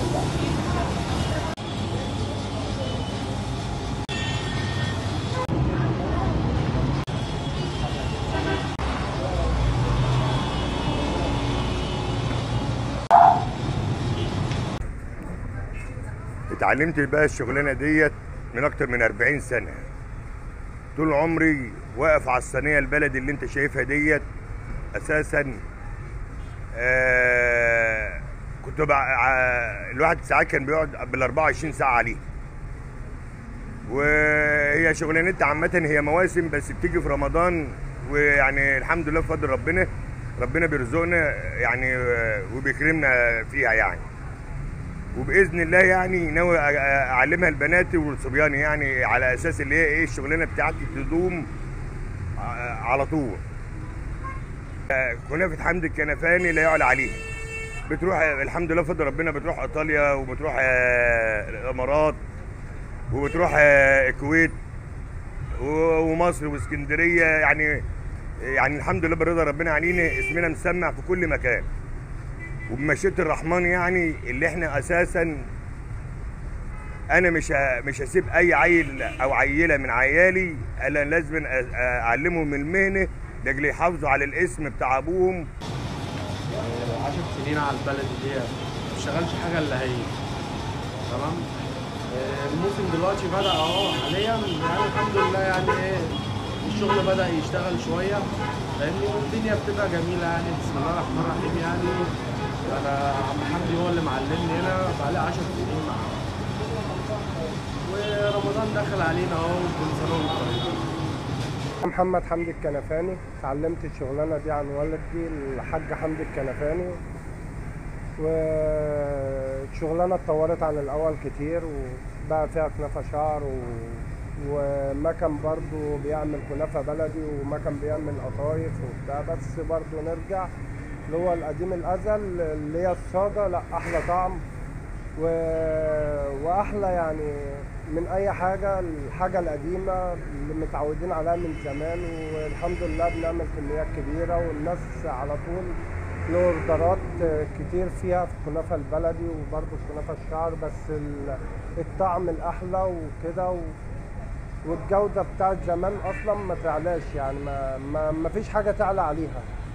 اتعلمت بقى الشغلانه ديت من اكتر من 40 سنه طول عمري واقف على الصينيه البلدي اللي انت شايفها ديت اساسا آه كنت بقى ع- الواحد ساعات كان بيقعد بال 24 ساعه عليه وهي شغلانتها عامه هي مواسم بس بتيجي في رمضان ويعني الحمد لله بفضل ربنا ربنا بيرزقنا يعني آه، وبيكرمنا فيها يعني وباذن الله يعني ناوي أ- أ- اعلمها لبناتي ولصبياني يعني على اساس اللي هي ايه الشغلانه بتاعتي تدوم ع- على طول آه، كنافه حمد الكنفاني لا يعلى عليها بتروح الحمد لله بفضل ربنا بتروح ايطاليا وبتروح آه، الامارات وبتروح آه، الكويت و- ومصر واسكندريه يعني يعني الحمد لله برضا ربنا علينا اسمنا مسمع في كل مكان وبمشيئه الرحمن يعني اللي احنا اساسا انا مش ه- مش هسيب اي عيل او عيله من عيالي الا لازم أ- اعلمهم المهنه لاجل يحافظوا على الاسم بتاع ابوهم 10 سنين على البلد دي ما بشتغلش حاجه الا هي تمام آه، الموسم دلوقتي بدا اهو حاليا يعني الحمد لله يعني ايه الشغل بدا يشتغل شويه فاهمني والدنيا بتبقى جميله يعني بسم الله الرحمن الرحيم يعني انا عم حمدي هو اللي معلمني هنا بقالي 10 سنين معاه ورمضان دخل علينا اهو كل سنه وانتم طيبين محمد حمدي الكنفاني اتعلمت الشغلانه دي عن والدي الحاج حمدي الكنفاني والشغلانه اتطورت عن الاول كتير وبقى فيها كنافه شعر و... ومكن برضو بيعمل كنافه بلدي ومكن بيعمل قطايف وبتاع بس برضو نرجع اللي هو القديم الازل اللي هي الصاجه لا احلى طعم و... واحلى يعني من اي حاجه الحاجه القديمه اللي متعودين عليها من زمان والحمد لله بنعمل كميات كبيره والناس على طول له اوردرات كتير فيها في الكنافه البلدي وبرضه الكنافه الشعر بس ال- الطعم الاحلى وكده و... والجوده بتاعت زمان اصلا ما تعلاش يعني ما ما, ما فيش حاجه تعلى عليها